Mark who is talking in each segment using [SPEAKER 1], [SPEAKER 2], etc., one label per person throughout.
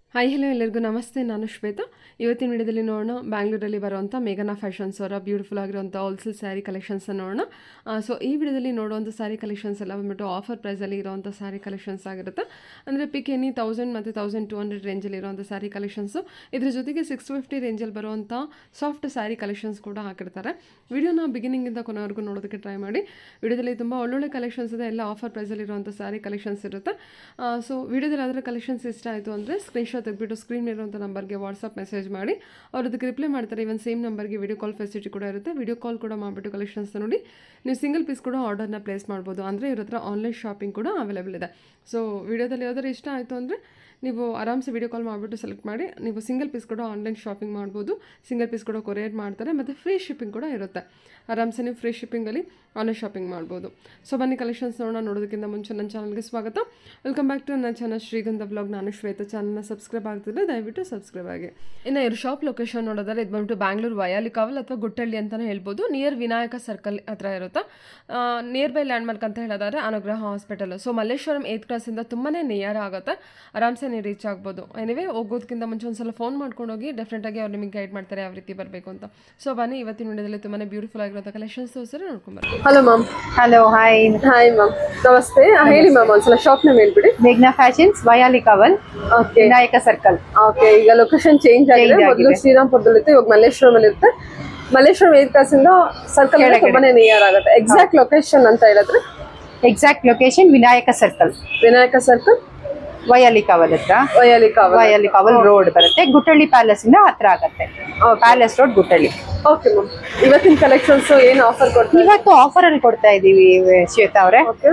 [SPEAKER 1] Hi hello ಎಲ್ಲರಿಗೂ ನಮಸ್ತೆ ನಾನು ಶ್ವೇತಾ ಇವತ್ತಿನ ವಿಡಿಯೋದಲ್ಲಿ ನೋಡೋಣ ಬ್ಯಾಂಗ್ಳೂರಲ್ಲಿ ಬರುವಂಥ ಮೇಘನಾ ಫ್ಯಾಷನ್ಸ್ ಅವರ ಬ್ಯೂಟಿಫುಲ್ ಆಗಿರುವಂಥ ಹೋಲ್ಸೇಲ್ ಸ್ಯಾರಿ ಕಲೆಕ್ಷನ್ಸನ್ನು ನೋಡೋಣ ಸೊ ಈ ವಿಡಿಯೋದಲ್ಲಿ ನೋಡುವಂಥ ಸ್ಯಾರಿ ಕಲೆಕ್ಷನ್ಸ್ ಎಲ್ಲ ಬಂದ್ಬಿಟ್ಟು ಆಫರ್ ಪ್ರೈಸಲ್ಲಿ ಇರುವಂಥ ಸ್ಯಾರಿ ಕಲೆಕ್ಷನ್ಸ್ ಆಗಿರುತ್ತೆ ಅಂದರೆ ಪಿಕ್ ಎನಿ ತೌಸಂಡ್ ಮತ್ತು ತೌಸಂಡ್ ಟು ಹಂಡ್ರೆಡ್ ರೇಂಜಲ್ಲಿ ಇರುವಂಥ ಸ್ಯಾರಿ ಕಲೆಕ್ಷನ್ಸು ಇದ್ರ ಜೊತೆಗೆ ಸಿಕ್ಸ್ ಫಿಫ್ಟಿ ರೇಂಜಲ್ಲಿ ಬರುವಂಥ ಸಾಫ್ಟ್ ಸ್ಯಾರಿ ಕಲೆಕ್ಷನ್ಸ್ ಕೂಡ ಹಾಕಿರ್ತಾರೆ ವಿಡಿಯೋನ ಬಿಗಿನಿಂಗಿಂದ ಕೊನೆವರೆಗೂ ನೋಡೋದಕ್ಕೆ ಟ್ರೈ ಮಾಡಿ ವಿಡಿಯೋದಲ್ಲಿ ತುಂಬ ಒಳ್ಳೊಳ್ಳೆ ಕಲೆಕ್ಷನ್ಸ್ ಇದೆ ಎಲ್ಲ ಆಫರ್ ಪ್ರೈಸಲ್ಲಿ ಇರುವಂಥ ಸ್ಯಾರಿ ಕಲೆಕ್ಷನ್ಸ್ ಇರುತ್ತೆ ಸೊ ವಿಡಿಯೋದಲ್ಲಿ ಅದರ ಕಲೆಕ್ಷನ್ಸ್ ಇಷ್ಟ ಆಯಿತು ಅಂದರೆ ಸ್ಕ್ರೀನ್ಶಾಟ್ ತೆಗೆದ್ಬಿಟ್ಟು ಸ್ಕ್ರೀನ್ ಇರುವಂಥ ನಂಬರ್ಗೆ ವಾಟ್ಸಪ್ ಮೆಸೇಜ್ ಮಾಡಿ ಅವ್ರು ಅದಕ್ಕೆ ರಿಪ್ಲೈ ಮಾಡ್ತಾರೆ ಇವನ್ ಸೇಮ್ ನಂಬರ್ಗೆ ವಿಡಿಯೋ ಕಾಲ್ ಫೆಸಿಲಿಟಿ ಕೂಡ ಇರುತ್ತೆ ವಿಡಿಯೋ ಕಾಲ್ ಕೂಡ ಮಾಡಿಬಿಟ್ಟು ಕಲೆಕ್ಷನ್ಸ್ ನೋಡಿ ನೀವು ಸಿಂಗಲ್ ಪೀಸ್ ಕೂಡ ಆರ್ಡರ್ನ ಪ್ಲೇಸ್ ಮಾಡ್ಬೋದು ಅಂದರೆ ಇವ್ರ ಹತ್ರ ಆನ್ಲೈನ್ ಶಾಪಿಂಗ್ ಕೂಡ ಅವೈಲೇಬಲ್ ಇದೆ ಸೊ ವಿಡಿಯೋದಲ್ಲಿ ಯಾವ್ದಾದ್ರು ಇಷ್ಟ ಆಯಿತು ಅಂದರೆ ನೀವು ಆರಾಮ್ಸೆ ವಿಡಿಯೋ ಕಾಲ್ ಮಾಡಿಬಿಟ್ಟು ಸೆಲೆಕ್ಟ್ ಮಾಡಿ ನೀವು ಸಿಂಗಲ್ ಪೀಸ್ ಕೂಡ ಆನ್ಲೈನ್ ಶಾಪಿಂಗ್ ಮಾಡ್ಬೋದು ಸಿಂಗಲ್ ಪೀಸ್ ಕೂಡ ಕೊರಿಯರ್ ಮಾಡ್ತಾರೆ ಮತ್ತು ಫ್ರೀ ಶಿಪ್ಪಿಂಗ್ ಕೂಡ ಇರುತ್ತೆ ಆರಾಮ್ಸೆ ನೀವು ಫ್ರೀ ಶಿಪ್ಪಿಂಗಲ್ಲಿ ಆನ್ಲೈನ್ ಶಾಪಿಂಗ್ ಮಾಡ್ಬೋದು ಸೊ ಬನ್ನಿ ಕಲೆಕ್ಷನ್ಸ್ ನೋಡೋಣ ನೋಡೋದಕ್ಕಿಂತ ಮುಂಚೆ ನನ್ನ ಚಾನಲ್ಗೆ ಸ್ವಾಗತ ವೆಲ್ಕಮ್ ಬ್ಯಾಕ್ ಟು ನನ್ನ ಚಾನಲ್ ಶ್ರೀಗಂಧ ಬ್ಲಾಗ್ ನಾನು ಶ್ವೇತ ಚಾನಲ್ನ ಸಬ್ಸ್ಕ್ರೈಬ್ ಆಗ್ತಿದ್ರೆ ದಯವಿಟ್ಟು ಸಬ್ಸ್ಕ್ರೈಬ್ ಆಗಿ ಇನ್ನು ಇವ್ರ ಶಾಪ್ ಲೊಕೇಶನ್ ನೋಡೋದಾದ್ರೆ ಇದು ಬಂದ್ಬಿಟ್ಟು ಬ್ಯಾಂಗ್ಳೂರು ವಯಾಲಿ ಕಾವಲ್ ಅಥವಾ ಗುಟ್ಟಳ್ಳಿ ಅಂತಲೇ ಹೇಳ್ಬೋದು ನಿಯರ್ ವಿನಾಯಕ ಸರ್ಕಲ್ ಹತ್ರ ಇರುತ್ತೆ ನಿಯರ್ ಬೈ ಲ್ಯಾಂಡ್ ಮಾರ್ಕ್ ಅಂತ ಹೇಳೋದಾದ್ರೆ Anugraha hospital so Malleshwaram eighth ಕ್ರಾಸಿಂದ ತುಂಬಾ ನಿಯರ್ ಆಗುತ್ತೆ ಆರಾಮ್ಸೆ ನೀವು ರೀಚ್ ಆಗ್ಬೋದು ಎನಿವೇ ಹೋಗೋದಕ್ಕಿಂತ ಮುಂಚೆ ಒಂದ್ಸಲ ಫೋನ್ ಮಾಡ್ಕೊಂಡು ಹೋಗಿ ಡೆಫಿನೆಟಾಗಿ ಅವ್ರು ನಿಮಗೆ ಗೈಡ್ ಮಾಡ್ತಾರೆ ಯಾವ ರೀತಿ ಬರಬೇಕು ಅಂತ ಸೊ ಬನ್ನಿ ಇವತ್ತಿನ ವಿಡಿಯೋದಲ್ಲಿ ತುಂಬಾ ಬ್ಯೂಟಿಫುಲ್ ಆಗಿರೋ ಕಲೆಕ್ಷನ್ಸ್ ತೋರಿಸಿದ್ರೆ ನೋಡ್ಕೊಂಬರ್ರಿ hello ma'am
[SPEAKER 2] hello hi
[SPEAKER 1] hi ma'am ನಮಸ್ತೆ ಹೇಳಿ ಮ್ಯಾಮ್ ಒಂದ್ಸಲ ಶಾಪ್ ನೇಮ್ ಹೇಳ್ಬಿಡಿ
[SPEAKER 2] ಮೇಘ್ನಾ fashions Vyali Kaval
[SPEAKER 1] okay
[SPEAKER 2] Vinayaka circle
[SPEAKER 1] okay ಈಗ ಲೊಕೇಶನ್ ಚೇಂಜ್ ಆಗಿದೆ
[SPEAKER 2] Change
[SPEAKER 1] ಮೊದಲು
[SPEAKER 2] ಆಗಿದೆ.
[SPEAKER 1] ಶ್ರೀರಾಮ್ಪುರದಲ್ಲಿತ್ತು ಇವಾಗ ಮಲ್ಲೇಶ್ವರಂ ಅಲ್ಲಿ ಇರುತ್ತೆ ಮಲ್ಲೇಶ್ವರಂ ಏತ್ ಕ್ರಾಸಿಂದ ಸರ್ಕಲ್
[SPEAKER 2] ಕೆಳಗಡೆ.
[SPEAKER 1] ತುಂಬಾನೇ ನಿಯರ್ ಆಗುತ್ತೆ ಎಕ್ಸಾಕ್ಟ್ ಲೊಕೇಶನ್ ಅಂತ ಹೇಳಿದ್ರೆ
[SPEAKER 2] exact location Vinayaka circle
[SPEAKER 1] Vinayaka circle
[SPEAKER 2] Vyali Kaval ಹತ್ರ
[SPEAKER 1] ವಯಾಲಿ ಕಾವಲ್
[SPEAKER 2] ವಯಾಲಿ ಕವಲ್ ರೋಡ್ ಬರುತ್ತೆ ಗುಟ್ಟಳ್ಳಿ ಪ್ಯಾಲೇಸ್ ಇಂದ ಹತ್ರ ಆಗತ್ತೆ palace road Guttahalli
[SPEAKER 1] okay ma'am ಇವತ್ತಿನ ಕಲೆಕ್ಷನ್ಸ್ ಏನು ಆಫರ್ ಕೊಡ್ತೀವಿ
[SPEAKER 2] ಇವತ್ತು ಆಫರ್ ಅಲ್ಲಿ ಕೊಡ್ತಾ ಇದೀವಿ ಶ್ವೇತಾ ಅವರೇ
[SPEAKER 1] ಓಕೆ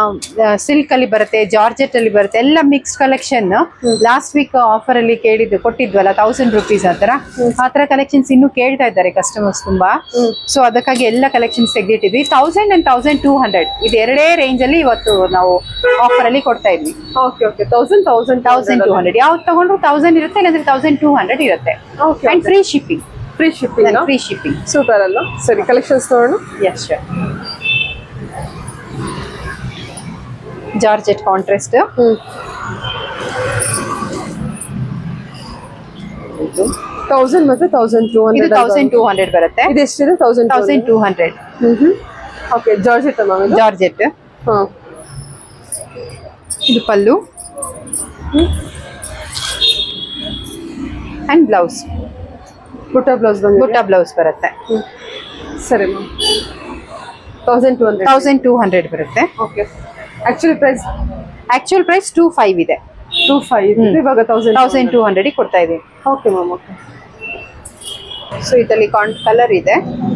[SPEAKER 2] ಸಿಲ್ಕ್ ಅಲ್ಲಿ ಬರುತ್ತೆ ಜಾರ್ಜೆಟ್ ಅಲ್ಲಿ ಬರುತ್ತೆ ಎಲ್ಲ mix collection last week offer ಅಲ್ಲಿ ಕೇಳಿದ್ದು ಕೊಟ್ಟಿದ್ವಲ್ಲ ತೌಸಂಡ್ ರುಪೀಸ್ ಆತರ ಆತರ ಕಲೆಕ್ಷನ್ಸ್ ಇನ್ನು ಕೇಳ್ತಾ ಇದ್ದಾರೆ ಕಸ್ಟಮರ್ಸ್ ತುಂಬಾ ಸೊ ಅದಕ್ಕಾಗಿ ಎಲ್ಲ ಕಲೆಕ್ಷನ್ಸ್ ತೆಗೆದಿಟ್ಟಿದ್ವಿ thousand and thousand two hundred ಇದು ಎರಡೇ ರೇಂಜ್ ಅಲ್ಲಿ ಇವತ್ತು ನಾವು ಆಫರ್ ಅಲ್ಲಿ ಕೊಡ್ತಾ ಇದ್ವಿ
[SPEAKER 1] okay okay thousand thousand
[SPEAKER 2] thousand two hundred ಯಾವ್ದು ತಗೊಂಡ್ರು ತೌಸಂಡ್ ಇರುತ್ತೆ ಇಲ್ಲಾಂದ್ರೆ ತೌಸಂಡ್ ಟೂ ಹಂಡ್ರೆಡ್ ಇರುತ್ತೆ
[SPEAKER 1] okay
[SPEAKER 2] and free shipping
[SPEAKER 1] free shipping
[SPEAKER 2] free shipping
[SPEAKER 1] super ಅಲ್ಲ ಸರಿ ಕಲೆಕ್ಷನ್ಸ್ ನೋಡೋಣ
[SPEAKER 2] yes georgette contrast
[SPEAKER 1] hmm thousand ಮತ್ತೆ ತೌಸಂಡ್ ಟೂ
[SPEAKER 2] ಇದು
[SPEAKER 1] ಹಂಡ್ರೆಡ್
[SPEAKER 2] ತೌಸಂಡ್ ಟೂ ಹಂಡ್ರೆಡ್ ಬರುತ್ತೆ
[SPEAKER 1] ಇದು ಎಷ್ಟಿದೆ thousand
[SPEAKER 2] thousand two hundred
[SPEAKER 1] okay georgette ma'am ಇದು
[SPEAKER 2] ಜಾರ್ಜೆಟ್
[SPEAKER 1] ಹಾಂ
[SPEAKER 2] ಇದು pallu and blouse
[SPEAKER 1] butta blouse ಬಂದಿದೆ
[SPEAKER 2] ಬುಟ್ಟ ಬ್ಲೌಸ್ ಬರುತ್ತೆ
[SPEAKER 1] ಸರಿ ma'am thousand two hundred
[SPEAKER 2] thousand two hundred ಬರುತ್ತೆ
[SPEAKER 1] okay actually price
[SPEAKER 2] actual price two five ಇದೆ
[SPEAKER 1] ಟೂ ಫೈವ್ ಇವಾಗ ತೌಸಂಡ್
[SPEAKER 2] ತೌಸಂಡ್ ಟೂ ಹಂಡ್ರೆಡ್ ಕೊಡ್ತಾ ಇದೀವಿ
[SPEAKER 1] ಓಕೆ ಮ್ಯಾಮ್ ಓಕೆ
[SPEAKER 2] ಸೊ ಇದರಲ್ಲಿ ಕಾನ್ ಕಲರ್ ಇದೆ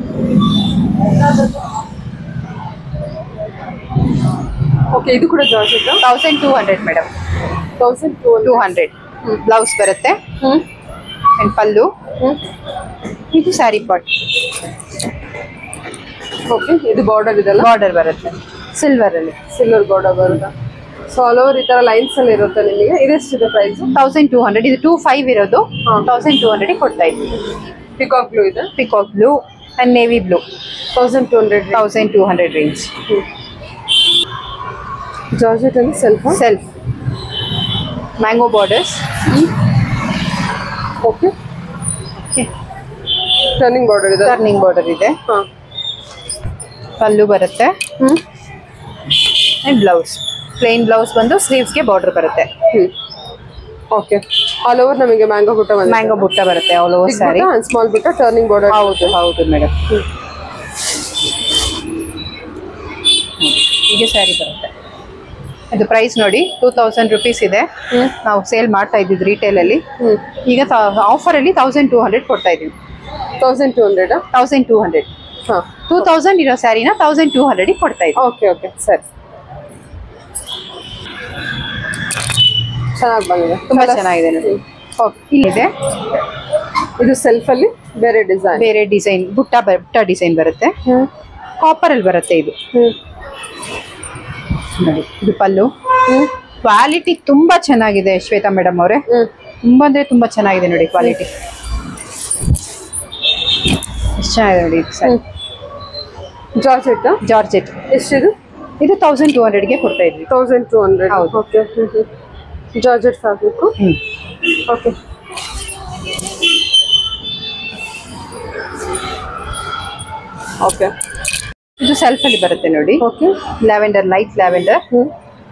[SPEAKER 1] ಓಕೆ ಇದು ಕೂಡ georgette
[SPEAKER 2] thousand two hundred madam
[SPEAKER 1] thousand two
[SPEAKER 2] two hundred blouse ಬರುತ್ತೆ
[SPEAKER 1] ಹ್ಞೂ
[SPEAKER 2] ಅಂಡ್ ಪಲ್ಲು
[SPEAKER 1] ಹ್ಞೂ
[SPEAKER 2] ಇದು ಸ್ಯಾರಿ ಪಾಟ್
[SPEAKER 1] ಓಕೆ ಇದು ಬಾರ್ಡರ್ ಇದೆಲ್ಲ
[SPEAKER 2] ಬಾರ್ಡರ್ ಬರುತ್ತೆ ಸಿಲ್ವರ್ ಅಲ್ಲಿ
[SPEAKER 1] ಸಿಲ್ವರ್ ಬಾರ್ಡರ್ ಬರುತ್ತಾ ಸೊ ಆಲ್ ಓವರ್ ಈ ಥರ ಲೈನ್ಸ್ ಅಲ್ಲಿ ಇರುತ್ತೆ ನಿಮಗೆ ಇದೆಷ್ಟಿದೆ ಪ್ರೈಸ್
[SPEAKER 2] ತೌಸಂಡ್ ಟೂ ಹಂಡ್ರೆಡ್ ಇದು ಟೂ ಫೈವ್ ಇರೋದು ತೌಸಂಡ್ ಟೂ ಹಂಡ್ರೆಡ್ ಕೊಡ್ತಾ ಇದ್ವಿ
[SPEAKER 1] ಪಿಕಾಕ್ ಬ್ಲೂ ಇದೆ
[SPEAKER 2] peacock blue and navy blue
[SPEAKER 1] thousand two hundred
[SPEAKER 2] thousand two hundred range
[SPEAKER 1] georgette ಅಲ್ಲಿ self
[SPEAKER 2] self mango borders
[SPEAKER 1] okay turning border ಇದೆ
[SPEAKER 2] turning border ಇದೆ
[SPEAKER 1] ಹಾಂ
[SPEAKER 2] ಪಲ್ಲು ಬರುತ್ತೆ
[SPEAKER 1] ಹ್ಞೂ
[SPEAKER 2] ಅಂಡ್ ಬ್ಲೌಸ್ ಪ್ಲೇನ್ ಬ್ಲೌಸ್ ಬಂದು ಸ್ಲೀವ್ಸ್ಗೆ ಬಾರ್ಡರ್ ಬರುತ್ತೆ
[SPEAKER 1] ಹ್ಞೂ ಓಕೆ ಆಲ್ ಓವರ್ ನಮಗೆ ಮ್ಯಾಂಗೋ ಬುಟ್ಟ ಬಂದಿದೆ
[SPEAKER 2] ಮ್ಯಾಂಗೋ ಬುಟ್ಟ ಬರುತ್ತೆ ಆಲ್ ಓವರ್ ಸ್ಯಾರಿ
[SPEAKER 1] ಸ್ಮಾಲ್ ಬುಟ್ಟ ಟರ್ನಿಂಗ್ ಬಾರ್ಡರ್
[SPEAKER 2] ಹೌದು ಹೌದು ಮೇಡಮ್ ಹೀಗೆ ಸ್ಯಾರಿ ಬರುತ್ತೆ ಇದು ಪ್ರೈಸ್ ನೋಡಿ ಟೂ ತೌಸಂಡ್ ರುಪೀಸ್ ಇದೆ
[SPEAKER 1] ಹ್ಞೂ
[SPEAKER 2] ನಾವು ಸೇಲ್ ಮಾಡ್ತಾ ಇದ್ದಿದ್ದು ರಿಟೇಲಲ್ಲಿ
[SPEAKER 1] ಹ್ಞೂ
[SPEAKER 2] ಈಗ ಆಫರಲ್ಲಿ ತೌಸಂಡ್ ಟೂ ಹಂಡ್ರೆಡ್ ಕೊಡ್ತಾ ಇದ್ದೀವಿ
[SPEAKER 1] ತೌಸಂಡ್ ಟೂ ಹಂಡ್ರೆಡಾ
[SPEAKER 2] ತೌಸಂಡ್ ಟೂ ಹಂಡ್ರೆಡ್
[SPEAKER 1] ಹಾಂ
[SPEAKER 2] ಟೂ ತೌಸಂಡ್ ಇರೋ ಸ್ಯಾರಿನ ತೌಸಂಡ್ ಟೂ ಹಂಡ್ರೆಡಿಗೆ ಕೊಡ್ತಾ ಇದ್ದೀವಿ
[SPEAKER 1] ಓಕೆ ಓಕೆ ಸರಿ ಚೆನ್ನಾಗಿ ಬಂದಿದೆ
[SPEAKER 2] ತುಂಬ ಚೆನ್ನಾಗಿದೆ ನೋಡಿ ಓಕೆ ಇಲ್ಲಿದೆ
[SPEAKER 1] ಇದು ಸೆಲ್ಫಲ್ಲಿ ಬೇರೆ ಡಿಸೈನ್
[SPEAKER 2] ಬೇರೆ ಡಿಸೈನ್ ಬುಟ್ಟ ಬ- ಬುಟ್ಟ ಡಿಸೈನ್ ಬರುತ್ತೆ
[SPEAKER 1] ಹ್ಞೂ
[SPEAKER 2] ಕಾಪರಲ್ಲಿ ಬರುತ್ತೆ ಇದು
[SPEAKER 1] ಹ್ಞೂ
[SPEAKER 2] ನೋಡಿ ಇದು ಪಲ್ಲು
[SPEAKER 1] ಹ್ಞೂ
[SPEAKER 2] ಕ್ವಾಲಿಟಿ ತುಂಬಾ ಚೆನ್ನಾಗಿದೆ ಶ್ವೇತಾ ಮೇಡಮ್ ಅವರೇ
[SPEAKER 1] ಹ್ಞೂ
[SPEAKER 2] ತುಂಬಾ ಅಂದ್ರೆ ತುಂಬಾ ಚೆನ್ನಾಗಿದೆ ನೋಡಿ ಕ್ವಾಲಿಟಿ ಎಷ್ಟು ಚೆನ್ನಾಗಿದೆ ನೋಡಿ ಇದು ಸರಿ
[SPEAKER 1] ಜಾರ್ಜೆಟ್
[SPEAKER 2] ಜಾರ್ಜೆಟ್
[SPEAKER 1] ಎಷ್ಟಿದು
[SPEAKER 2] ಇದು ತೌಸಂಡ್ ಟೂ ಹಂಡ್ರೆಡ್ಗೆ ಕೊಡ್ತಾ ಇದ್ವಿ
[SPEAKER 1] ತೌಸಂಡ್ ಟೂ ಹಂಡ್ರೆಡ್
[SPEAKER 2] ಹೌದು.
[SPEAKER 1] Okay georgette fabric
[SPEAKER 2] hmm
[SPEAKER 1] okay okay
[SPEAKER 2] ಇದು ಸೆಲ್ಫ್ ಅಲ್ಲಿ ಬರುತ್ತೆ ನೋಡಿ
[SPEAKER 1] ಓಕೆ
[SPEAKER 2] ಲ್ಯಾವೆಂಡರ್ ಲೈಟ್ ಲ್ಯಾವೆಂಡರ್
[SPEAKER 1] ಹ್ಞೂ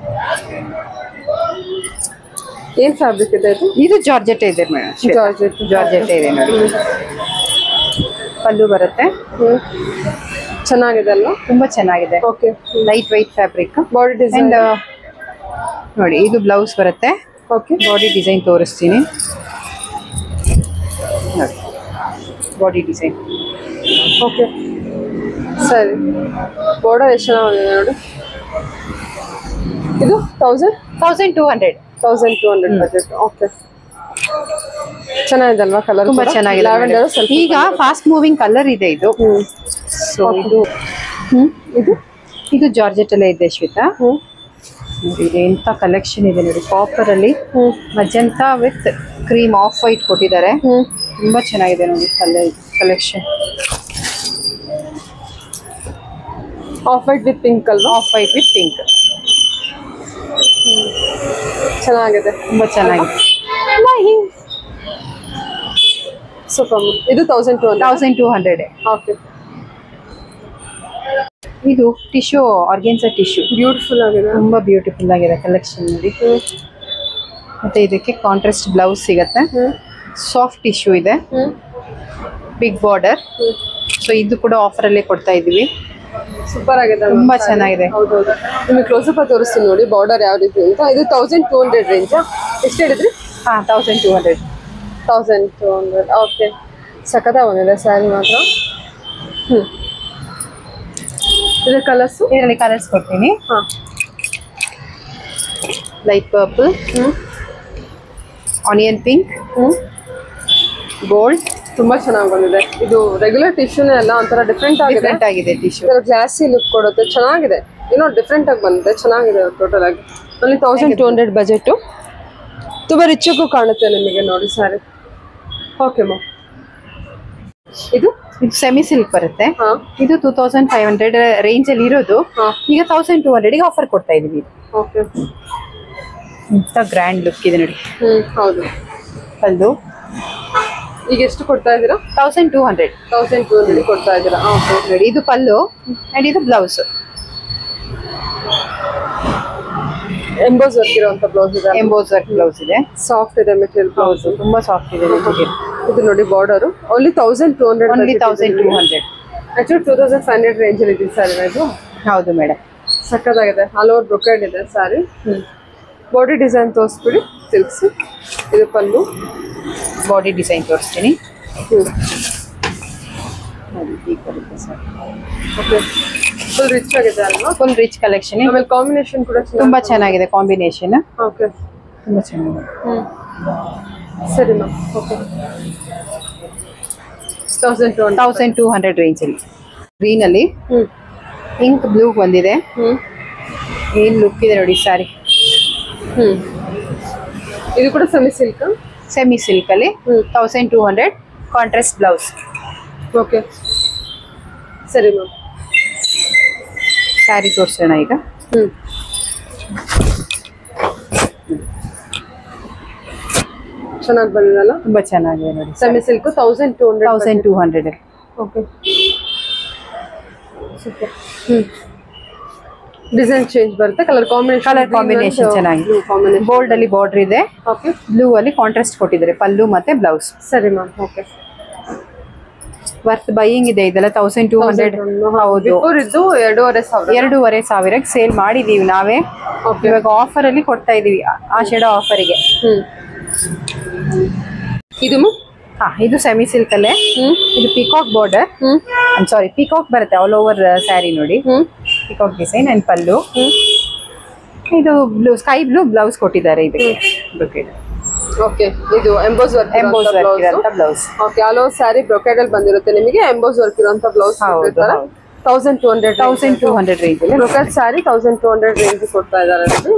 [SPEAKER 1] ಏನು ಫ್ಯಾಬ್ರಿಕ್ ಇದೆ ಇದು
[SPEAKER 2] ಇದು ಜಾರ್ಜೆಟ್ ಇದೆ ಮೇಡಮ್
[SPEAKER 1] ಜಾರ್ಜೆಟ್
[SPEAKER 2] ಜಾರ್ಜೆಟ್ ಇದೆ ನೋಡಿ ಪಲ್ಲು ಬರುತ್ತೆ
[SPEAKER 1] ಹ್ಞೂ ಚೆನ್ನಾಗಿದೆ ಅಲ್ವಾ
[SPEAKER 2] ತುಂಬಾ ಚೆನ್ನಾಗಿದೆ
[SPEAKER 1] okay
[SPEAKER 2] light white fabric
[SPEAKER 1] body design
[SPEAKER 2] and ನೋಡಿ ಇದು ಬ್ಲೌಸ್ ಬರುತ್ತೆ
[SPEAKER 1] ಓಕೆ
[SPEAKER 2] ಬಾಡಿ ಡಿಸೈನ್ ತೋರಿಸ್ತೀನಿ ನೋಡಿ ಬಾಡಿ ಡಿಸೈನ್
[SPEAKER 1] ಓಕೆ ಸರಿ ಬಾರ್ಡರ್ ಎಷ್ಟು ಚೆನ್ನಾಗಿದೆ ನೋಡಿ ಇದು thousand
[SPEAKER 2] thousand two hundred
[SPEAKER 1] thousand two hundred budget okay ಚೆನ್ನಾಗಿದೆ ಅಲ್ವಾ ಕಲರ್
[SPEAKER 2] ತುಂಬಾ ಚೆನ್ನಾಗಿದೆ
[SPEAKER 1] ಲ್ಯಾವೆಂಡರ್
[SPEAKER 2] madam.
[SPEAKER 1] ಸ್ವಲ್ಪ
[SPEAKER 2] ಈಗ ಫಾಸ್ಟ್ ಮೂವಿಂಗ್ ಕಲರ್ ಇದೆ ಇದು
[SPEAKER 1] ಹ್ಮ್
[SPEAKER 2] ಸೊ ಇದು
[SPEAKER 1] ಹ್ಮ್ ಇದು
[SPEAKER 2] ಇದು ಜಾರ್ಜೆಟ್ ಅಲ್ಲೇ ಇದೆ ಶ್ವೇತಾ
[SPEAKER 1] ಹ್ಮ್
[SPEAKER 2] ನೋಡಿ ಇದು ಎಂತ ಕಲೆಕ್ಷನ್ ಇದೆ ನೋಡಿ ಕಾಪರ್ ಅಲ್ಲಿ
[SPEAKER 1] hmm
[SPEAKER 2] magenta with cream off white ಕೊಟ್ಟಿದ್ದಾರೆ
[SPEAKER 1] ಹ್ಮ್
[SPEAKER 2] ತುಂಬಾ ಚೆನ್ನಾಗಿದೆ ನೋಡಿ colour collection
[SPEAKER 1] off white with pink ಅಲ್ವಾ
[SPEAKER 2] ಆಫ್ ವೈಟ್ ವಿತ್ ಪಿಂಕ್
[SPEAKER 1] ಚೆನ್ನಾಗಿದೆ
[SPEAKER 2] ತುಂಬಾ ಚೆನ್ನಾಗಿದೆ
[SPEAKER 1] ಸೂಪರ್ ಇದು thousand two hundred
[SPEAKER 2] thousand two hundred
[SPEAKER 1] okay
[SPEAKER 2] ಇದು ಟಿಶ್ಯೂ ಆರ್ಗೆನ್ಸಾ ಟಿಶ್ಯೂ
[SPEAKER 1] ಬ್ಯೂಟಿಫುಲ್ ಆಗಿದೆ
[SPEAKER 2] ತುಂಬಾ ಬ್ಯೂಟಿಫುಲ್ ಆಗಿದೆ ಕಲೆಕ್ಷನ್ ನೋಡಿ
[SPEAKER 1] ಹ್ಮ್
[SPEAKER 2] ಮತ್ತೆ ಇದಕ್ಕೆ ಕಾಂಟ್ರಾಸ್ಟ್ ಬ್ಲೌಸ್ ಸಿಗತ್ತೆ
[SPEAKER 1] ಹ್ಮ್
[SPEAKER 2] ಸಾಫ್ಟ್ ಟಿಶ್ಯೂ ಇದೆ
[SPEAKER 1] hmm
[SPEAKER 2] big border
[SPEAKER 1] hmm
[SPEAKER 2] so ಇದು ಕೂಡ ಆಫರ್ ಅಲ್ಲೇ ಕೊಡ್ತಾ ಇದೀವಿ
[SPEAKER 1] ಸೂಪರ್ ಆಗಿದೆ ಅಲ್ವಾ?
[SPEAKER 2] ತುಂಬಾ ಚೆನ್ನಾಗಿದೆ.
[SPEAKER 1] ಹೌದೌದು ನಿಮಗೆ ಕ್ಲೋಸ್ ಅಪ್ ತೋರಿಸ್ತೀನಿ ನೋಡಿ ಬಾರ್ಡರ್ ಯಾವ ರೀತಿ ಅಂತ ಇದು ತೌಸಂಡ್ ಟೂ ಹಂಡ್ರೆಡ್ ರೇಂಜ್ ಎಷ್ಟು ಹೇಳಿದ್ರಿ
[SPEAKER 2] ಹಾ thousand two hundred
[SPEAKER 1] thousand two hundred okay ಸಖತ ಬಂದಿದೆ ಸ್ಯಾರಿ ಮಾತ್ರ ಹ್ಞೂ ಇದು ಕಲರ್ಸು
[SPEAKER 2] ಇದರಲ್ಲಿ ಕಲರ್ಸ್ ಕೊಡ್ತೀನಿ
[SPEAKER 1] ಹಾಂ
[SPEAKER 2] ಲೈಟ್ ಪರ್ಪಲ್
[SPEAKER 1] ಹ್ಞೂ
[SPEAKER 2] ಆನಿಯನ್ ಪಿಂಕ್
[SPEAKER 1] ಹ್ಞೂ
[SPEAKER 2] ಗೋಲ್ಡ್
[SPEAKER 1] ತುಂಬ ಚೆನ್ನಾಗಿ ಬಂದಿದೆ ಇದು ರೆಗ್ಯುಲರ್ ಟಿಶ್ಯೂನೇ ಅಲ್ಲ ಒಂಥರ ಡಿಫ್ರೆಂಟ್ ಆಗಿದೆ
[SPEAKER 2] ಡಿಫ್ರೆಂಟ್ ಆಗಿದೆ ಟಿಶ್ಯೂ
[SPEAKER 1] ಇದರ ಗ್ಲಾಸಿ ಲುಕ್ ಕೊಡುತ್ತೆ ಚೆನ್ನಾಗಿದೆ ಏನೋ ಡಿಫ್ರೆಂಟ್ ಆಗಿ ಬಂದಿದೆ ಚೆನ್ನಾಗಿದೆ ಟೋಟಲ್ ಆಗಿ ಅಲ್ಲಿ ತೌಸಂಡ್ ಟೂ ಹಂಡ್ರೆಡ್ ಬಜೆಟು ತುಂಬ ರಿಚಾಗೂ ಕಾಣುತ್ತೆ ನಿಮಗೆ ನೋಡಿ ಸ್ಯಾರಿ ಓಕೆ ಮಾ ಇದು
[SPEAKER 2] ಇದು ಸೆಮಿ ಸಿಲ್ಕ್ ಬರುತ್ತೆ
[SPEAKER 1] ಹಾಂ
[SPEAKER 2] ಇದು two thousand five hundred range ಅಲ್ಲಿ ಇರೋದು
[SPEAKER 1] ಹಾಂ
[SPEAKER 2] ಈಗ ತೌಸಂಡ್ ಟೂ ಹಂಡ್ರೆಡ್ಗೆ ಆಫರ್ ಕೊಡ್ತಾ ಇದೀವಿ
[SPEAKER 1] ಓಕೆ
[SPEAKER 2] ಇಂಥ ಗ್ರ್ಯಾಂಡ್ ಲುಕ್ ಇದೆ ನೋಡಿ
[SPEAKER 1] ಹ್ಞೂ ಹೌದು
[SPEAKER 2] ಪಲ್ಲು
[SPEAKER 1] ಈಗ ಎಷ್ಟು ಕೊಡ್ತಾ ಇದ್ದೀರಾ
[SPEAKER 2] thousand two hundred
[SPEAKER 1] thousand two hundred ಕೊಡ್ತಾ ಇದ್ದೀರಾ ಓಕೆ
[SPEAKER 2] ನೋಡಿ ಇದು ಪಲ್ಲು ಅಂಡ್ ಇದು ಬ್ಲೌಸ್
[SPEAKER 1] ಎಂಬೋಸ್ ವರ್ಕ್ ಇರುವಂಥ ಬ್ಲೌಸ್ ಇದೆ
[SPEAKER 2] ಎಂಬೋಸ್ ವರ್ಕ್ ಬ್ಲೌಸ್ ಇದೆ
[SPEAKER 1] ಸಾಫ್ಟ್ ಇದೆ ಮೆಟೀರಿಯಲ್ ಬ್ಲೌಸ್
[SPEAKER 2] ಹೌದು ತುಂಬಾ ಸಾಫ್ಟ್ ಇದೆ ಮೆಟೀರಿಯಲ್
[SPEAKER 1] ಇದು ನೋಡಿ border only thousand two hundred
[SPEAKER 2] only thousand two hundred
[SPEAKER 1] actually two thousand five hundred ರೇಂಜಲ್ಲಿ ಇದೆ ಸರ್ ಇದು
[SPEAKER 2] ಹೌದು ಮೇಡಮ್
[SPEAKER 1] ಸಕ್ಕತ್ತಾಗಿದೆ ಆಲ್ ಓವರ್ ಬ್ರೊಕೇಡ್ ಇದೆ ಸಾರಿ ಬಾಡಿ ಡಿಸೈನ್ ತೋರಿಸ್ಬಿಡಿ ಸಿಲ್ಕ್ಸ್ ಇದು ಪಲ್ಲು
[SPEAKER 2] ಬಾಡಿ ಡಿಸೈನ್ ತೋರಿಸ್ತೀನಿ
[SPEAKER 1] ಹ್ಞೂ
[SPEAKER 2] ನೋಡಿ ಹೀಗೆ ಬರುತ್ತೆ ಸರ್
[SPEAKER 1] ಓಕೆ ಫುಲ್ ರಿಚ್ ಆಗಿದೆ ಅಲ್ವಾ
[SPEAKER 2] ಫುಲ್ ರಿಚ್ ಕಲೆಕ್ಷನ್
[SPEAKER 1] ಆಮೇಲೆ ಕಾಂಬಿನೇಷನ್ ಕೂಡ
[SPEAKER 2] ತುಂಬಾ ಚೆನ್ನಾಗಿದೆ ಕಾಂಬಿನೇಷನ್
[SPEAKER 1] ಓಕೆ
[SPEAKER 2] ತುಂಬಾ ಚೆನ್ನಾಗಿದೆ
[SPEAKER 1] ಹ್ಞೂ ಸರಿ ma'am okay thousand two hundred
[SPEAKER 2] thousand two hundred range ಅಲ್ಲಿ ಗ್ರೀನ್ ಅಲ್ಲಿ
[SPEAKER 1] ಹ್ಞೂ
[SPEAKER 2] ಪಿಂಕ್ ಬ್ಲೂ ಬಂದಿದೆ
[SPEAKER 1] ಹ್ಞೂ
[SPEAKER 2] ಏನ್ ಲುಕ್ ಇದೆ ನೋಡಿ ಸಾರಿ
[SPEAKER 1] ಹ್ಞೂ ಇದು ಕೂಡ ಸೆಮಿ ಸಿಲ್ಕ್
[SPEAKER 2] ಸೆಮಿ ಸಿಲ್ಕ್ ಅಲ್ಲಿ
[SPEAKER 1] hmm.
[SPEAKER 2] Thousand two hundred contrast blouse
[SPEAKER 1] okay ಸರಿ ಮ್ಯಾಮ್
[SPEAKER 2] ಸ್ಯಾರಿ ತೋರಿಸೋಣ ಈಗ
[SPEAKER 1] ಹ್ಞೂ ಚೆನ್ನಾಗಿ ಬಂದಿದಲ್ಲ
[SPEAKER 2] ತುಂಬಾ ಚೆನ್ನಾಗಿದೆ ನೋಡಿ
[SPEAKER 1] semi silk thousand two hundred
[SPEAKER 2] thousand two hundred
[SPEAKER 1] okay super ಹ್ಞೂ ಡಿಸೈನ್ ಚೇಂಜ್ ಬರುತ್ತೆ ಕಲರ್ ಕಾಂಬಿನೇಷನ್
[SPEAKER 2] ಕಲರ್ ಕಾಂಬಿನೇಷನ್ ಚೆನ್ನಾಗಿದೆ
[SPEAKER 1] ಕಾಂಬಿನೇಷನ್
[SPEAKER 2] ಬೋಲ್ಡ್ ಅಲ್ಲಿ ಬಾರ್ಡರ್ ಇದೆ
[SPEAKER 1] ಓಕೆ
[SPEAKER 2] ಬ್ಲೂ ಅಲ್ಲಿ ಕಾಂಟ್ರಾಸ್ಟ್ ಕೊಟ್ಟಿದ್ದಾರೆ ಪಲ್ಲು ಮತ್ತೆ ಬ್ಲೌಸ್
[SPEAKER 1] ಸರಿ ಮ್ಯಾಮ್ ಓಕೆ
[SPEAKER 2] ವರ್ತ್ ಬೈಯಿಂಗ್ ಇದೆ ಇದೆಲ್ಲ ತೌಸಂಡ್ ಟೂ ಹಂಡ್ರೆಡ್ ಹೌದು
[SPEAKER 1] ಬಿಫೋರ್ ಇದ್ದು ಎರಡೂವರೆ ಸಾವಿರ
[SPEAKER 2] ಎರಡೂವರೆ ಸಾವಿರಕ್ಕೆ ಸೇಲ್ ಮಾಡಿದೀವಿ ನಾವೇ
[SPEAKER 1] ಓಕೆ
[SPEAKER 2] ಇವಾಗ ಆಫರ್ ಅಲ್ಲಿ ಕೊಡ್ತಾ ಇದೀವಿ ಆಷಾಢ ಆಫರಿಗೆ
[SPEAKER 1] ಹ್ಞೂ ಇದು ಮ್ಯಾಮ್
[SPEAKER 2] ಹಾ ಇದು ಸೆಮಿ ಸಿಲ್ಕ್ ಅಲ್ಲೇ
[SPEAKER 1] ಹ್ಞೂ
[SPEAKER 2] ಇದು ಪಿಕಾಕ್ ಬಾರ್ಡರ್
[SPEAKER 1] ಹ್ಞೂ
[SPEAKER 2] ಸಾರಿ ಪಿಕಾಕ್ ಬರುತ್ತೆ ಆಲ್ ಓವರ್ ಸ್ಯಾರಿ ನೋಡಿ
[SPEAKER 1] ಹ್ಞೂ
[SPEAKER 2] ಪಿಕಾಕ್ ಡಿಸೈನ್ ಅಂಡ್ ಪಲ್ಲು
[SPEAKER 1] ಹ್ಞೂ
[SPEAKER 2] ಇದು ಬ್ಲೂ ಸ್ಕೈ ಬ್ಲೂ ಬ್ಲೌಸ್ ಕೊಟ್ಟಿದ್ದಾರೆ ಇದಕ್ಕೆ ಬ್ರೊಕೇಡ್
[SPEAKER 1] ಓಕೆ ಇದು ಎಂಬೋಸ್ ವರ್ಕ್
[SPEAKER 2] ಎಂಬೋಸ್ ವರ್ಕ್ ಇರೋಂಥ blouse
[SPEAKER 1] okay all over sari brocade ಅಲ್ಲಿ ಬಂದಿರುತ್ತೆ ನಿಮಗೆ ಎಂಬೋಸ್ ವರ್ಕ್ ಇರುವಂತ ಬ್ಲೌಸ್
[SPEAKER 2] ಹೌದು, ಹೌದು.
[SPEAKER 1] Thousand two hundred
[SPEAKER 2] thousand two hundred range ಅಲ್ಲಿ
[SPEAKER 1] brocade sari thousand two hundred range ಕೊಡ್ತಾ ಇದ್ದಾರೆ ನೋಡಿ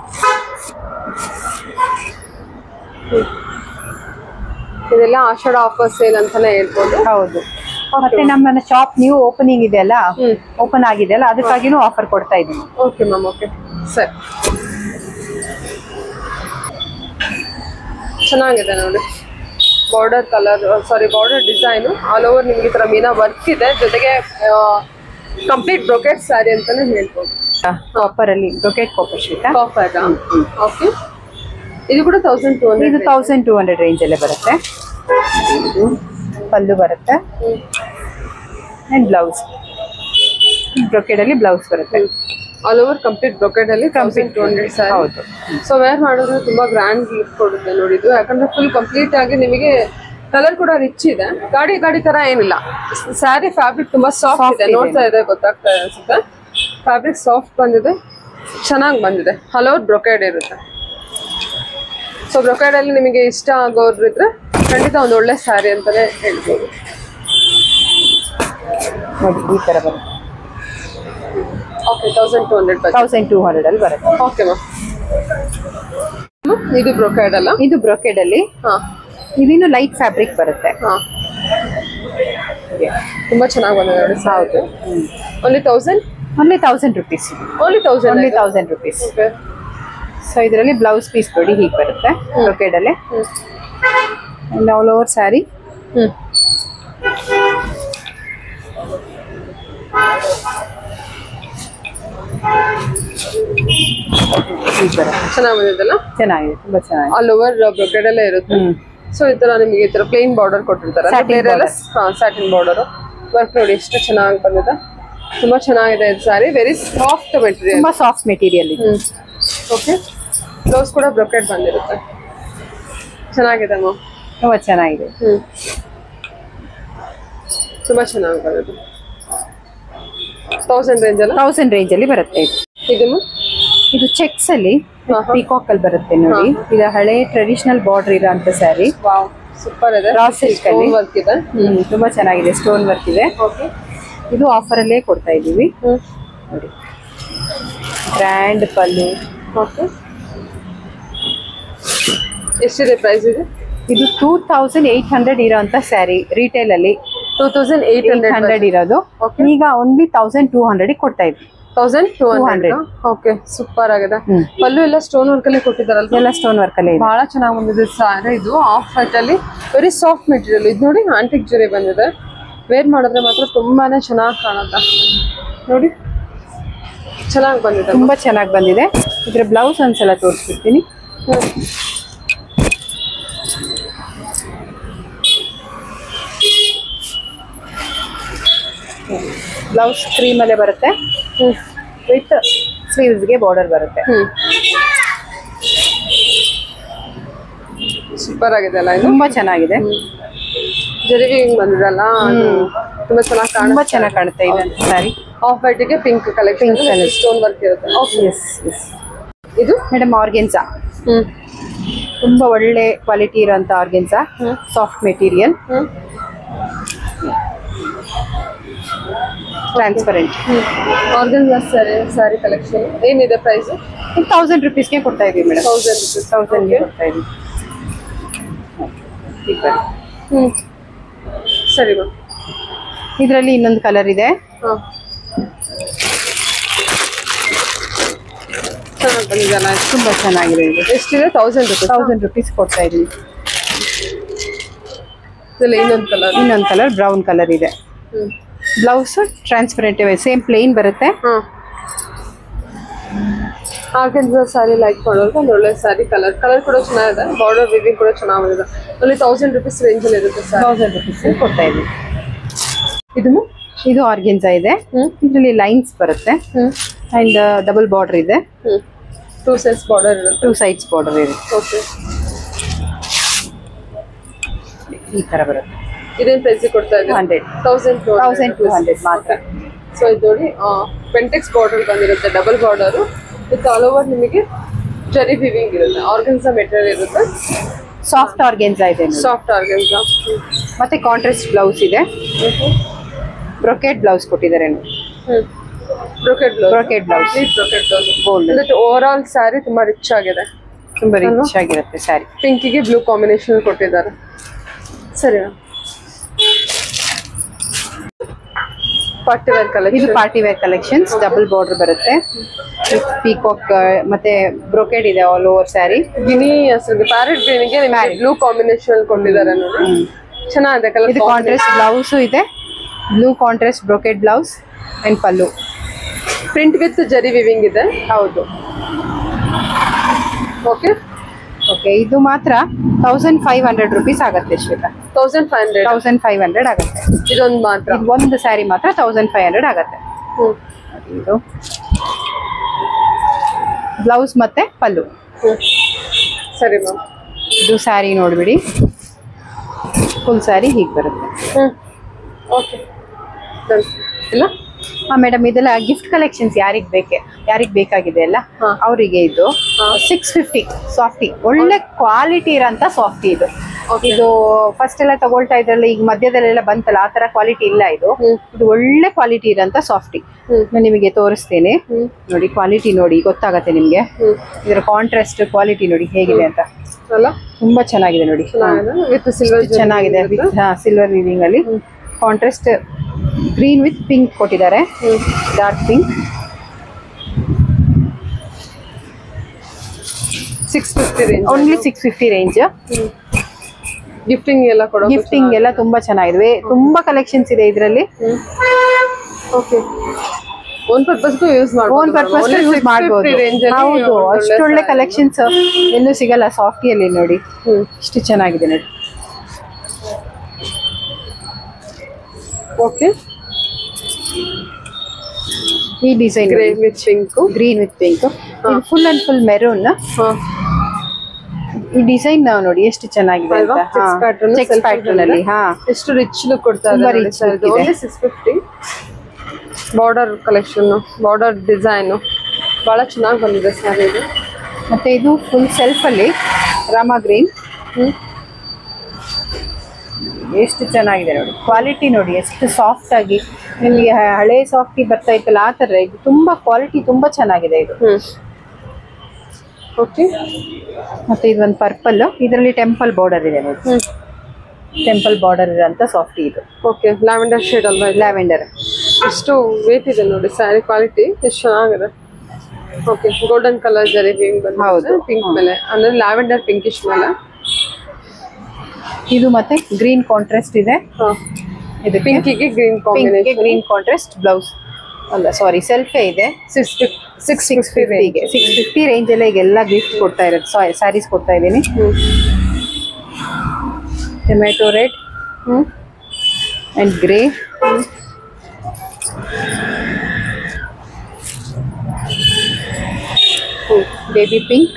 [SPEAKER 1] ಇದೆಲ್ಲ ಆಷಾಢ ಆಫರ್ ಸೇಲ್ ಅಂತಾನೆ ಹೇಳ್ಬೋದು
[SPEAKER 2] ಹೌದು ಮತ್ತೆ ನಮ್ಮ ಶಾಪ್ ನ್ಯೂ ಓಪನಿಂಗ್ ಇದೆ ಅಲ್ಲ
[SPEAKER 1] ಹ್ಮ್.
[SPEAKER 2] ಓಪನ್ ಆಗಿದೆ ಅಲ್ಲ ಅದಕ್ಕಾಗಿನೂ ಆಫರ್ ಕೊಡ್ತಾ ಇದ್ದೀವಿ
[SPEAKER 1] ಓಕೆ ಮ್ಯಾಮ್ ಓಕೆ ಸರಿ ಚೆನ್ನಾಗಿದೆ ನೋಡಿ border colour sari border design all over ನಿಮ್ಗೆ ಈ ಥರ ಮೀನಾ ವರ್ಕ್ ಇದೆ ಜೊತೆಗೆ ಕಂಪ್ಲೀಟ್ ಬ್ರೊಕೆಟ್ ಸ್ಯಾರಿ ಅಂತಾನೆ ಹೇಳ್ಬೋದು
[SPEAKER 2] ಕಾಪರ್ ಅಲ್ಲಿ brocade copper sheet
[SPEAKER 1] copper okay ಇದು ಕೂಡ ತೌಸಂಡ್ ಟೂ
[SPEAKER 2] ಇದು
[SPEAKER 1] hundred
[SPEAKER 2] thousand two hundred range ಅಲ್ಲೇ ಬರುತ್ತೆ ಇದು ಪಲ್ಲು ಬರುತ್ತೆ ಅಂಡ್ ಬ್ಲೌಸ್ ಬ್ರೊಕೆಡ್ ಅಲ್ಲಿ ಬ್ಲೌಸ್ ಬರುತ್ತೆ
[SPEAKER 1] ಆಲ್ ಓವರ್ ಕಂಪ್ಲೀಟ್ ಬ್ರೊಕೆಟ್ ಅಲ್ಲಿ ತೌಸಂಡ್ ಟೂ ಹಂಡ್ರೆಡ್ ಸ್ಯಾರಿ
[SPEAKER 2] ಹೌದು
[SPEAKER 1] ಸೊ ವೇರ್ ಮಾಡಿದ್ರೆ ತುಂಬಾ ಗ್ರ್ಯಾಂಡ್ ಲುಕ್ ಕೊಡುತ್ತೆ ನೋಡಿ ಇದು ಯಾಕಂದ್ರೆ ಫುಲ್ ಕಂಪ್ಲೀಟ್ ಆಗಿ ನಿಮಗೆ ಕಲರ್ ಕೂಡ ರಿಚ್ ಇದೆ ಗಾಡಿ ಗಾಡಿ ತರ ಏನಿಲ್ಲ ಸ್ಯಾರಿ ಫ್ಯಾಬ್ರಿಕ್ ತುಂಬಾ ಸಾಫ್ಟ್
[SPEAKER 2] Soft
[SPEAKER 1] ಇದೆ
[SPEAKER 2] ಇದೆ.
[SPEAKER 1] ನೋಡ್ತಾ ಇದೆ ಗೊತ್ತಾಗ್ತಾ ಇದೆ ಅನ್ಸುತ್ತೆ ಫ್ಯಾಬ್ರಿಕ್ ಸಾಫ್ಟ್ ಬಂದಿದೆ ಚೆನ್ನಾಗಿ ಬಂದಿದೆ ಹಲವಾರು ಬ್ರೊಕೇಡ್ ಇರುತ್ತೆ ಸೊ ಬ್ರೊಕೇಡ್ ಅಲ್ಲಿ ನಿಮಗೆ ಇಷ್ಟ ಆಗೋರು ಇದ್ರೆ ಖಂಡಿತ ಒಂದು ಒಳ್ಳೆ ಸ್ಯಾರಿ ಅಂತಾನೆ ಹೇಳ್ಬೋದು
[SPEAKER 2] ನೋಡಿ ಈ ತರ ಬರುತ್ತೆ
[SPEAKER 1] okay thousand two hundred
[SPEAKER 2] thousand two hundred ಅಲ್ಲಿ ಬರುತ್ತೆ
[SPEAKER 1] ಓಕೆ ಮ್ಯಾಮ್ ಇದು ಬ್ರೊಕೇಡ್ ಅಲ್ಲ
[SPEAKER 2] ಇದು ಬ್ರೊಕೆಡ್ ಅಲ್ಲಿ
[SPEAKER 1] ಹಾ
[SPEAKER 2] ಇದಿನ್ನು ಲೈಟ್ ಫ್ಯಾಬ್ರಿಕ್ ಬರುತ್ತೆ
[SPEAKER 1] ಹಾ ತುಂಬಾ ಚೆನ್ನಾಗಿ ಬಂದಿದೆ ನೋಡಿ
[SPEAKER 2] ಹೌದು
[SPEAKER 1] only thousand
[SPEAKER 2] only thousand rupees
[SPEAKER 1] only thousand
[SPEAKER 2] only thousand rupees
[SPEAKER 1] okay
[SPEAKER 2] so ಇದರಲ್ಲಿ ಬ್ಲೌಸ್ ಪೀಸ್ ನೋಡಿ ಹೀಗೆ ಬರುತ್ತೆ ಬ್ರೊಕೆಡ್ ಅಲ್ಲಿ and all over sari
[SPEAKER 1] hmm
[SPEAKER 2] ಹೀಗೆ ಬರುತ್ತೆ
[SPEAKER 1] ಚೆನ್ನಾಗಿ ಬಂದಿದ್ದಲ್ಲ
[SPEAKER 2] ಚೆನ್ನಾಗಿದೆ ತುಂಬಾ ಚೆನ್ನಾಗಿದೆ
[SPEAKER 1] ಆಲ್ ಓವರ್ ಬ್ರೊಕೆಡ್ ಎಲ್ಲ ಇರುತ್ತೆ
[SPEAKER 2] ಹ್ಮ್
[SPEAKER 1] ಸೊ ಈ ತರ ನಿಮಗೆ ಈ ತರ ಪ್ಲೇನ್ ಬಾರ್ಡರ್ ಕೊಟ್ಟಿರ್ತಾರೆ
[SPEAKER 2] Satin
[SPEAKER 1] ಬೇರೆ ಎಲ್ಲ
[SPEAKER 2] border.
[SPEAKER 1] ಹಾ ಸ್ಯಾಟಿನ್ ಬಾರ್ಡರ್ ವರ್ಕ್ ನೋಡಿ ಎಷ್ಟು ಚೆನ್ನಾಗಿ ಬಂದಿದೆ ತುಂಬಾ ಚೆನ್ನಾಗಿದೆ ಇದು ಸ್ಯಾರಿ ವೆರಿ ಸಾಫ್ಟ್ ಮೆಟೀರಿಯಲ್
[SPEAKER 2] ತುಂಬಾ ಸಾಫ್ಟ್ ಮೆಟೀರಿಯಲ್ ಇದು
[SPEAKER 1] ಹ್ಮ್ ಓಕೆ ಬ್ಲೌಸ್ ಕೂಡ ಬ್ರೊಕೆಡ್ ಬಂದಿರುತ್ತೆ ಚೆನ್ನಾಗಿದೆ ಮ್ಯಾಮ್
[SPEAKER 2] ತುಂಬಾ ಚೆನ್ನಾಗಿದೆ
[SPEAKER 1] ಹ್ಮ್ ತುಂಬಾ ಚೆನ್ನಾಗಿ ಬಂದಿದೆ ತೌಸಂಡ್ ರೇಂಜ್ ಅಲ್ಲ
[SPEAKER 2] ತೌಸಂಡ್ ರೇಂಜ್ ಅಲ್ಲಿ ಬರುತ್ತೆ ಇದು
[SPEAKER 1] ಇದು ಮ್ಯಾಮ್
[SPEAKER 2] ಇದು ಚೆಕ್ಸ್ ಅಲ್ಲಿ
[SPEAKER 1] ಹಾ, ಹಾ.
[SPEAKER 2] ಪೀಕಾಕ್ ಅಲ್ಲಿ ಬರುತ್ತೆ ನೋಡಿ ಇದು ಹಳೆ ಟ್ರೆಡಿಷನಲ್ ಬಾರ್ಡರ್ ಇರೋಂಥ ಸ್ಯಾರಿ
[SPEAKER 1] ವಾವ್ ಸೂಪರ್ ಇದೆ
[SPEAKER 2] Raw silk ಅಲ್ಲಿ.
[SPEAKER 1] ವರ್ಕ್ ಇದೆ
[SPEAKER 2] ಹ್ಮ್ ತುಂಬಾ ಚೆನ್ನಾಗಿದೆ ಸ್ಟೋನ್ ವರ್ಕ್ ಇದೆ
[SPEAKER 1] ಓಕೆ
[SPEAKER 2] ಇದು ಆಫರ್ ಅಲ್ಲೇ ಕೊಡ್ತಾ ಇದೀವಿ
[SPEAKER 1] ಹ್ಮ್
[SPEAKER 2] ನೋಡಿ ಗ್ರ್ಯಾಂಡ್ ಪಲ್ಲು
[SPEAKER 1] ಓಕೆ ಎಷ್ಟಿದೆ ಪ್ರೈಸ್ ಇದು
[SPEAKER 2] ಇದು ಟೂ ತೌಸಂಡ್ ಏಟ್ ಹಂಡ್ರೆಡ್ ಇರೋಂಥ ಸ್ಯಾರಿ ರಿಟೇಲ್ ಅಲ್ಲಿ
[SPEAKER 1] two thousand eight
[SPEAKER 2] eight
[SPEAKER 1] hundred
[SPEAKER 2] hundred ಇರೋದು
[SPEAKER 1] Okay.
[SPEAKER 2] ಈಗ ಓನ್ಲಿ ತೌಸಂಡ್ ಟೂ ಹಂಡ್ರೆಡ್ ಕೊಡ್ತಾ ಇದ್ವಿ
[SPEAKER 1] thousand two hundred
[SPEAKER 2] 200.
[SPEAKER 1] Okay super ಆಗಿದೆ
[SPEAKER 2] ಹ್ಮ್.
[SPEAKER 1] ಪಲ್ಲು ಎಲ್ಲ ಸ್ಟೋನ್ ವರ್ಕ್ ಅಲ್ಲೇ ಕೊಟ್ಟಿದ್ದಾರಲ್ವಾ
[SPEAKER 2] ಎಲ್ಲ ಸ್ಟೋನ್ ವರ್ಕ್ ಅಲ್ಲೇ ಇದೆ
[SPEAKER 1] ಬಹಳ ಚೆನ್ನಾಗಿ ಬಂದಿದೆ ಸಾರಿ ಇದು ಆಫ್ ವೈಟ್ ಅಲ್ಲಿ ವೆರಿ ಸಾಫ್ಟ್ ಮೆಟೀರಿಯಲ್ ಇದು ನೋಡಿ ಆಂಟಿಕ್ ಜುರಿ ಬಂದಿದೆ ವೇರ್ ಮಾಡಿದ್ರೆ ಮಾತ್ರ ತುಂಬಾನೇ ಚೆನ್ನಾಗಿ ಕಾಣುತ್ತೆ ನೋಡಿ ಚೆನ್ನಾಗಿ ಬಂದಿದೆ
[SPEAKER 2] ತುಂಬಾ ಚೆನ್ನಾಗಿ ಬಂದಿದೆ ಇದ್ರ ಬ್ಲೌಸ್ ಒಂದ್ಸಲ ತೋರಿಸ್ಬಿಡ್ತೀನಿ
[SPEAKER 1] ಹ್ಮ್.
[SPEAKER 2] ಬ್ಲೌಸ್ ಕ್ರೀಮ್ ಅಲ್ಲೇ ಬರುತ್ತೆ
[SPEAKER 1] ಹ್ಮ್
[SPEAKER 2] ವಿತ್ ಸ್ಲೀವ್ಸ್ಗೆ ಬಾರ್ಡರ್ ಬರುತ್ತೆ
[SPEAKER 1] ಹ್ಮ್ ಸೂಪರ್ ಆಗಿದೆ ಅಲ್ಲ ಇದು
[SPEAKER 2] ತುಂಬಾ ಚೆನ್ನಾಗಿದೆ
[SPEAKER 1] ಜರಿವಿ ಹಿಂಗ್ ಬಂದಿದಲ್ಲ ಅದು ತುಂಬಾ ಚೆನ್ನಾಗಿ ಕಾಣುತ್ತೆ
[SPEAKER 2] ತುಂಬಾ ಚೆನ್ನಾಗಿ ಕಾಣುತ್ತೆ ಇದೆ ಸ್ಯಾರಿ
[SPEAKER 1] ಆಫ್ ವೈಟಿಗೆ ಪಿಂಕ್ ಕಲೆಕ್ಷನ್ ಸ್ಟೋನ್ ವರ್ಕ್ ಇರುತ್ತೆ ಓಕೆ
[SPEAKER 2] ಎಸ್ ಎಸ್
[SPEAKER 1] ಇದು
[SPEAKER 2] ಮೇಡಮ್ ಆರ್ಗೆನ್ಸಾ
[SPEAKER 1] ಹ್ಮ್
[SPEAKER 2] ತುಂಬಾ ಒಳ್ಳೆ ಕ್ವಾಲಿಟಿ ಇರೋಂಥ organza
[SPEAKER 1] hmm.
[SPEAKER 2] Soft material
[SPEAKER 1] hmm
[SPEAKER 2] transparent
[SPEAKER 1] organza sari sari collection ಏನಿದೆ ಪ್ರೈಸ್
[SPEAKER 2] ತೌಸಂಡ್ ರುಪೀಸ್ಗೆ ಕೊಡ್ತಾ ಇದೀವಿ ಮೇಡಮ್
[SPEAKER 1] ತೌಸಂಡ್ ರುಪೀಸ್
[SPEAKER 2] ತೌಸಂಡ್ಗೆ ಕೊಡ್ತಾ ಇದೀವಿ
[SPEAKER 1] ಹ್ಮ್ ಸರಿ ಮ್ಯಾಮ್
[SPEAKER 2] ಇದರಲ್ಲಿ ಇನ್ನೊಂದು ಕಲರ್ ಇದೆ
[SPEAKER 1] ಹಾಂ ಚೆನ್ನಾಗಿ ಬಂದಿದೆಲ್ಲ
[SPEAKER 2] ತುಂಬಾ ಚೆನ್ನಾಗಿದೆ ಇದು
[SPEAKER 1] ಎಷ್ಟಿದೆ ತೌಸಂಡ್ ರುಪೀಸ್
[SPEAKER 2] ತೌಸಂಡ್ ರುಪೀಸ್ ಕೊಡ್ತಾ ಇದೀವಿ
[SPEAKER 1] ಇದರಲ್ಲಿ ಇನ್ನೊಂದು ಕಲರ್
[SPEAKER 2] ಇನ್ನೊಂದು ಕಲರ್ ಬ್ರೌನ್ ಕಲರ್ ಇದೆ
[SPEAKER 1] ಹ್ಞೂ
[SPEAKER 2] ಬ್ಲೌಸ್ ಟ್ರಾನ್ಸ್ಪರೆಂಟ್ ಸೇಮ್ ಪ್ಲೇನ್ ಬರುತ್ತೆ
[SPEAKER 1] ಹಾಂ ಆರ್ಗನ್ಸ ಸ್ಯಾರಿ ಲೈಕ್ ಮಾಡೋದು ಒಂದು ಒಳ್ಳೆ ಸ್ಯಾರಿ ಕಲರ್ ಕಲರ್ ಕೂಡ ಚೆನ್ನಾಗಿದೆ ಬಾರ್ಡರ್ ವಿವಿಂಗ್ ಕೂಡ ಚೆನ್ನಾಗಿ ಬಂದಿದೆ ಅಲ್ಲಿ ತೌಸಂಡ್ ರುಪೀಸ್ ರೇಂಜಲ್ಲಿ ಇರುತ್ತೆ ಸರ್
[SPEAKER 2] ತೌಸಂಡ್ ರುಪೀಸ್ ಕೊಡ್ತಾ ಇದೀವಿ
[SPEAKER 1] ಇದು
[SPEAKER 2] ಇದು ಆರ್ಗೆನ್ಸಾ ಇದೆ
[SPEAKER 1] ಹ್ಞೂ
[SPEAKER 2] ಇದರಲ್ಲಿ ಲೈನ್ಸ್ ಬರುತ್ತೆ
[SPEAKER 1] ಹ್ಞೂ
[SPEAKER 2] ಅಂಡ್ ಡಬಲ್ ಬಾರ್ಡರ್ ಇದೆ
[SPEAKER 1] ಹ್ಞೂ ಟೂ ಸೈಡ್ಸ್ ಬಾರ್ಡರ್ ಇರುತ್ತೆ
[SPEAKER 2] ಟೂ ಸೈಡ್ಸ್ ಬಾರ್ಡರ್ ಇದೆ
[SPEAKER 1] ಓಕೆ
[SPEAKER 2] ಈ ತರ ಬರುತ್ತೆ
[SPEAKER 1] ಇದೇನು ಪ್ರೈಸಿಗೆ ಕೊಡ್ತಾ ಇದೆ
[SPEAKER 2] hundred
[SPEAKER 1] thousand
[SPEAKER 2] thousand two hundred ಮಾತ್ರ
[SPEAKER 1] ಸೊ ಇದು ನೋಡಿ ಪೆಂಟೆಕ್ಸ್ ಬಾರ್ಡರ್ ಬಂದಿರುತ್ತೆ double border with all over ನಿಮಗೆ ಜರಿ ವಿವಿಂಗ್ ಇರುತ್ತೆ ಆರ್ಗನ್ಸ ಮೆಟೀರಿಯಲ್ ಇರುತ್ತೆ
[SPEAKER 2] ಸಾಫ್ಟ್ ಆರ್ಗೆನ್ಸಾ ಇದೆ ನೋಡಿ.
[SPEAKER 1] ಸಾಫ್ಟ್ ಆರ್ಗನ್ಸ
[SPEAKER 2] ಮತ್ತೆ ಕಾಂಟ್ರಾಸ್ಟ್ ಬ್ಲೌಸ್ ಇದೆ ಬ್ರೊಕೆಟ್ ಬ್ಲೌಸ್ ಕೊಟ್ಟಿದ್ದಾರೆ ನೋಡಿ
[SPEAKER 1] hmm brocade blouse
[SPEAKER 2] brocade blouse
[SPEAKER 1] brocade blouse
[SPEAKER 2] Gold.
[SPEAKER 1] ಅಂದ್ರೆ ಓವರ್ ಆಲ್ ಸ್ಯಾರಿ ತುಂಬಾ ರಿಚ್ ಆಗಿದೆ
[SPEAKER 2] ತುಂಬಾ ರಿಚ್ ಆಗಿರುತ್ತೆ ಸ್ಯಾರಿ
[SPEAKER 1] ಪಿಂಕಿಗೆ ಬ್ಲೂ ಕಾಂಬಿನೇಷನ್ ಕೊಟ್ಟಿದ್ದಾರೆ ಸರಿ ಪಾರ್ಟಿ ವೇರ್
[SPEAKER 2] ಇದು
[SPEAKER 1] collection
[SPEAKER 2] party wear collections double border ಬರುತ್ತೆ ಪೀಕಾಕ್ ಮತ್ತೆ ಬ್ರೊಕೆಡ್ ಇದೆ ಆಲ್ ಓವರ್ ಸ್ಯಾರಿ
[SPEAKER 1] ಗಿನಿ ಹೆಸರು ಪ್ಯಾರೆಟ್ ಗ್ರೀನಿಗೆ ನಿಮಗೆ ಬ್ಲೂ ಕಾಂಬಿನೇಷನ್ ಕೊಟ್ಟಿದ್ದಾರೆ ನೋಡಿ ಚೆನ್ನಾಗಿದೆ
[SPEAKER 2] ಇದು
[SPEAKER 1] ಕಲರ್
[SPEAKER 2] ಕಾಂಟ್ರಾಸ್ಟ್ ಬ್ಲೌಸು ಇದೆ blue contrast brocade blouse and pallu
[SPEAKER 1] print with zari weaving ಇದೆ
[SPEAKER 2] ಹೌದು
[SPEAKER 1] ಓಕೆ
[SPEAKER 2] ಓಕೆ ಇದು ಮಾತ್ರ ತೌಸಂಡ್ ಫೈವ್ ಹಂಡ್ರೆಡ್ ರುಪೀಸ್ ಆಗುತ್ತೆ Shweta
[SPEAKER 1] thousand five hundred
[SPEAKER 2] thousand five hundred ಆಗುತ್ತೆ
[SPEAKER 1] ಇದೊಂದು ಮಾತ್ರ
[SPEAKER 2] ಇದು ಒಂದು ಸ್ಯಾರಿ ಮಾತ್ರ ತೌಸಂಡ್ ಫೈವ್ ಹಂಡ್ರೆಡ್ ಆಗುತ್ತೆ
[SPEAKER 1] ಹ್ಮ್
[SPEAKER 2] ಇದು ಬ್ಲೌಸ್ ಮತ್ತೆ ಪಲ್ಲು
[SPEAKER 1] ಹ್ಮ್ ಸರಿ ಮ್ಯಾಮ್
[SPEAKER 2] ಇದು ಸ್ಯಾರಿ ನೋಡ್ಬಿಡಿ ಫುಲ್ ಸ್ಯಾರಿ ಹೀಗೆ ಬರುತ್ತೆ
[SPEAKER 1] ಹ್ಮ್ ಓಕೆ ಇಲ್ಲ
[SPEAKER 2] ಹಾ ಮೇಡಮ್ ಇದೆಲ್ಲ ಗಿಫ್ಟ್ ಕಲೆಕ್ಷನ್ಸ್ ಯಾರಿಗ್ ಬೇಕೆ ಯಾರಿಗ್ ಬೇಕಾಗಿದೆ ಅಲ್ಲ
[SPEAKER 1] ಹಾ.
[SPEAKER 2] ಅವರಿಗೆ ಇದು ಸಿಕ್ಸ್ ಫಿಫ್ಟಿ ಸಾಫ್ಟಿ ಒಳ್ಳೆ ಕ್ವಾಲಿಟಿ ಇರೋಂಥ ಸಾಫ್ಟಿ ಇದು
[SPEAKER 1] Okay.
[SPEAKER 2] ಇದು ಫಸ್ಟ್ ಎಲ್ಲ ತಗೊಳ್ತಾ ಇದ್ರಲ್ಲ ಈಗ ಮಧ್ಯದಲ್ಲೆಲ್ಲ ಬಂತಲ್ಲ ಆ ತರ ಕ್ವಾಲಿಟಿ ಇಲ್ಲ ಇದು
[SPEAKER 1] ಹ್ಮ್.
[SPEAKER 2] ಇದು ಒಳ್ಳೆ ಕ್ವಾಲಿಟಿ ಇರೋಂಥ ಸಾಫ್ಟಿ
[SPEAKER 1] ಹ್ಮ್.
[SPEAKER 2] ನಾನು ನಿಮಗೆ ತೋರಿಸ್ತೇನೆ
[SPEAKER 1] ಹ್ಮ್
[SPEAKER 2] ನೋಡಿ ಕ್ವಾಲಿಟಿ ನೋಡಿ ಗೊತ್ತಾಗತ್ತೆ ನಿಮ್ಗೆ
[SPEAKER 1] ಹ್ಮ್
[SPEAKER 2] ಇದರ ಕಾಂಟ್ರಾಸ್ಟ್ ಕ್ವಾಲಿಟಿ ನೋಡಿ ಹೇಗಿದೆ ಅಂತ
[SPEAKER 1] ಅಲ್ಲ
[SPEAKER 2] ತುಂಬಾ ಚೆನ್ನಾಗಿದೆ ನೋಡಿ
[SPEAKER 1] ಚೆನ್ನಾಗಿದೆ ವಿತ್ ಸಿಲ್ವರ್
[SPEAKER 2] ಚೆನ್ನಾಗಿದೆ ವಿತ್ ಸಿಲ್ವರ್ ವೀವಿಂಗ್ ಅಲ್ಲಿ ಕಾಂಟ್ರಾಸ್ಟ್ ಗ್ರೀನ್ ವಿತ್ ಪಿಂಕ್ ಕೊಟ್ಟಿದ್ದಾರೆ dark pink
[SPEAKER 1] six fifty range
[SPEAKER 2] only six fifty range
[SPEAKER 1] gifting ಎಲ್ಲ ಕೊಡೋ
[SPEAKER 2] ಗಿಫ್ಟಿಂಗ್ ಎಲ್ಲ ತುಂಬಾ ಚೆನ್ನಾಗಿದೆ ತುಂಬಾ ಕಲೆಕ್ಷನ್ಸ್ ಇದೆ ಇದರಲ್ಲಿ
[SPEAKER 1] ಓಕೆ ಓನ್ ಪರ್ಪಸ್ಗೂ ಯೂಸ್ ಮಾಡ್ಬೋದು
[SPEAKER 2] ಓನ್ ಪರ್ಪಸ್ ಯೂಸ್ ಮಾಡಬಹುದು ಹೌದು ಅಷ್ಟೊಳ್ಳೆ ಕಲೆಕ್ಷನ್ಸ್ ಎಲ್ಲೂ ಸಿಗಲ್ಲ ಸಾಫ್ಟಿಯಲ್ಲಿ ನೋಡಿ
[SPEAKER 1] ಹ್ಮ್
[SPEAKER 2] ಇಷ್ಟು ಚೆನ್ನಾಗಿದೆ ನೋಡಿ
[SPEAKER 1] ಓಕೆ
[SPEAKER 2] ಈ design
[SPEAKER 1] grey with pink
[SPEAKER 2] green with pink ಇದು ಫುಲ್ ಅಂಡ್ ಫುಲ್ ಮೆರೂನ್
[SPEAKER 1] ಹಾ
[SPEAKER 2] ಈ ಡಿಸೈನ್ ನಾವು ನೋಡಿ ಎಷ್ಟು ಚೆನ್ನಾಗಿದೆ
[SPEAKER 1] ಅಲ್ವಾ? Checks pattern,
[SPEAKER 2] checks
[SPEAKER 1] self
[SPEAKER 2] pattern ಅಲ್ಲಿ ಹಾ
[SPEAKER 1] ಎಷ್ಟು ರಿಚ್ ಲುಕ್ ಕೊಡ್ತಾ
[SPEAKER 2] ತುಂಬಾ
[SPEAKER 1] ಇದೆ
[SPEAKER 2] rich look ಇದೆ.
[SPEAKER 1] Only six fifty border collection border design ಬಹಳ ಚೆನ್ನಾಗಿ ಬಂದಿದೆ ಸರ್ ಇದು
[SPEAKER 2] ಮತ್ತೆ ಇದು ಫುಲ್ ಸೆಲ್ಫ್ ಅಲ್ಲಿ ರಾಮ ಗ್ರೀನ್
[SPEAKER 1] ಹ್ಮ್
[SPEAKER 2] ಎಷ್ಟು ಚೆನ್ನಾಗಿದೆ ನೋಡಿ ಕ್ವಾಲಿಟಿ ನೋಡಿ ಎಷ್ಟು ಸಾಫ್ಟ್ ಆಗಿ ನಿಮಗೆ ಹ- ಹಳೆ ಸಾಫ್ಟಿ ಬರ್ತಾ ಇತ್ತಲ್ಲ ಆ ಥರ ಇದು ತುಂಬಾ ಕ್ವಾಲಿಟಿ ತುಂಬಾ ಚೆನ್ನಾಗಿದೆ ಇದು
[SPEAKER 1] ಹ್ಮ್ ಓಕೆ
[SPEAKER 2] ಮತ್ತೆ ಇದೊಂದು ಪರ್ಪಲ್ ಇದರಲ್ಲಿ ಟೆಂಪಲ್ ಬಾರ್ಡರ್ ಇದೆ ನೋಡಿ
[SPEAKER 1] ಹ್ಮ್
[SPEAKER 2] ಟೆಂಪಲ್ ಬಾರ್ಡರ್ ಇರೋಂಥ ಸಾಫ್ಟಿ ಇದು
[SPEAKER 1] ಓಕೆ ಲ್ಯಾವೆಂಡರ್ ಶೇಡ್ ಅಲ್ವಾ ಇದು
[SPEAKER 2] ಲ್ಯಾವೆಂಡರ್
[SPEAKER 1] ಎಷ್ಟು ವೇಟ್ ಇದೆ ನೋಡಿ ಸ್ಯಾರಿ ಕ್ವಾಲಿಟಿ ಎಷ್ಟು ಚೆನ್ನಾಗಿದೆ okay golden colour zari pink
[SPEAKER 2] ಹೌದು.
[SPEAKER 1] ಬಂದಿದೆ ಪಿಂಕ್ ಮೇಲೆ ಅಂದ್ರೆ ಲ್ಯಾವೆಂಡರ್ ಪಿಂಕಿಶ್ ಮೇಲೆ
[SPEAKER 2] ಇದು ಮತ್ತೆ ಗ್ರೀನ್ ಕಾಂಟ್ರಾಸ್ಟ್ ಇದೆ ಇದು
[SPEAKER 1] ಪಿಂಕಿಗೆ green combination
[SPEAKER 2] green contrast blouse ಅಲ್ಲ ಸಾರಿ ಸೆಲ್ಫೇ ಇದೆ
[SPEAKER 1] ಸಿಕ್ಸ್ ಸಿಕ್ಸ್
[SPEAKER 2] ಸಿಕ್ಸ್ ಫಿಫ್ಟಿಗೆ ಸಿಕ್ಸ್ ಫಿಫ್ಟಿ ರೇಂಜ್ ಎಲ್ಲ ಈಗೆಲ್ಲ ಗಿಫ್ಟ್ ಕೊಡ್ತಾ ಇರೋದು ಸ್ಯಾರೀಸ್ ಕೊಡ್ತಾ ಇದ್ದೀನಿ tomato red
[SPEAKER 1] hmm
[SPEAKER 2] and grey baby pink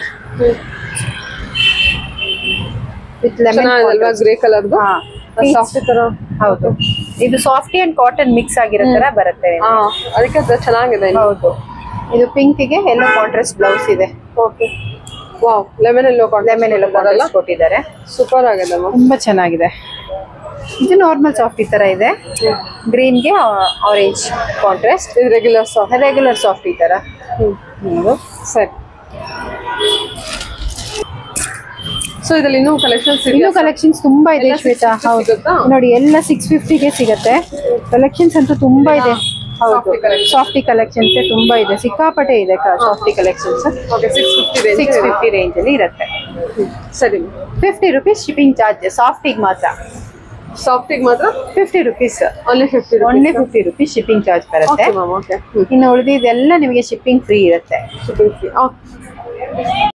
[SPEAKER 2] with lemon
[SPEAKER 1] ಚೆನ್ನಾಗಿದಲ್ವಾ ಗ್ರೇ ಕಲರ್ದು
[SPEAKER 2] ಹಾ
[SPEAKER 1] ಸಾಫ್ಟ್ ತರ
[SPEAKER 2] ಹೌದು ಇದು ಸಾಫ್ಟಿ ಅಂಡ್ ಕಾಟನ್ ಮಿಕ್ಸ್ ಆಗಿರೋ ತರ ಬರುತ್ತೆ
[SPEAKER 1] ಹಾ ಅದಕ್ಕೆ ಅದು ಚೆನ್ನಾಗಿದೆ
[SPEAKER 2] ಹೌದು ಇದು ಪಿಂಕಿಗೆ ಎಲ್ಲೋ ಕಾಂಟ್ರಾಸ್ಟ್ ಬ್ಲೌಸ್ ಇದೆ
[SPEAKER 1] okay wow lemon yellow
[SPEAKER 2] lemon yellow
[SPEAKER 1] ಬರಲ್ಲ
[SPEAKER 2] ಕಾಂಟ್ರಾಸ್ಟ್ ಕೊಟ್ಟಿದ್ದಾರೆ
[SPEAKER 1] ಸೂಪರ್ ಆಗಿದೆ ಮ್ಯಾಮ್
[SPEAKER 2] ತುಂಬಾ ಚೆನ್ನಾಗಿದೆ ಇದು ನಾರ್ಮಲ್ ಸಾಫ್ಟ್ ಈ ತರ ಇದೆ ಗ್ರೀನ್ಗೆ ಆರೆಂಜ್ ಕಾಂಟ್ರಾಸ್ಟ್
[SPEAKER 1] ಇದು ರೆಗ್ಯುಲರ್ ಸಾಫ್ಟ್
[SPEAKER 2] ರೆಗ್ಯುಲರ್ ಸಾಫ್ಟ್ ಈ ತರ
[SPEAKER 1] ಹ್ಮ್ ಸರಿ ಸೊ ಇದ್ರಲ್ಲಿ ಇನ್ನೂ ಕಲೆಕ್ಷನ್ಸ್
[SPEAKER 2] ಇನ್ನು
[SPEAKER 1] ಇದೆಯಾ
[SPEAKER 2] ಕಲೆಕ್ಷನ್ಸ್ ತುಂಬಾ ಇದೆ
[SPEAKER 1] ಎಲ್ಲ
[SPEAKER 2] ಶ್ವೇತಾ
[SPEAKER 1] 650
[SPEAKER 2] ಹೌದು
[SPEAKER 1] ಸಿಗುತ್ತಾ?
[SPEAKER 2] ನೋಡಿ ಎಲ್ಲ ಸಿಕ್ಸ್ ಫಿಫ್ಟಿಗೆ ಸಿಗತ್ತೆ ಕಲೆಕ್ಷನ್ಸ್ ಅಂತೂ ತುಂಬಾ ಇದೆ ಹೌದು
[SPEAKER 1] Softy collections.
[SPEAKER 2] ಸಾಫ್ಟಿ ಕಲೆಕ್ಷನ್ಸ್ ತುಂಬಾ ಇದೆ ಸಿಕ್ಕಾಪಟ್ಟೆ ಇದೆ softy collections
[SPEAKER 1] okay six fifty range
[SPEAKER 2] six fifty range ಅಲ್ಲಿ ಇರುತ್ತೆ
[SPEAKER 1] ಸರಿ
[SPEAKER 2] ಫಿಫ್ಟಿ ರುಪೀಸ್ ಶಿಪ್ಪಿಂಗ್ ಚಾರ್ಜ್ ಸಾಫ್ಟಿಗೆ ಮಾತ್ರ
[SPEAKER 1] ಸಾಫ್ಟಿಗೆ ಮಾತ್ರ
[SPEAKER 2] fifty rupees
[SPEAKER 1] only fifty
[SPEAKER 2] only fifty rupees shipping charge ಬರುತ್ತೆ
[SPEAKER 1] ಓಕೆ ಮ್ಯಾಮ್ ಓಕೆ
[SPEAKER 2] ಇನ್ನು ಉಳಿದಿದ್ದೆಲ್ಲ ನಿಮಗೆ ಶಿಪ್ಪಿಂಗ್ ಫ್ರೀ ಇರುತ್ತೆ
[SPEAKER 1] ಶಿಪ್ಪಿಂಗ್ ಫ್ರೀ ಓಕೆ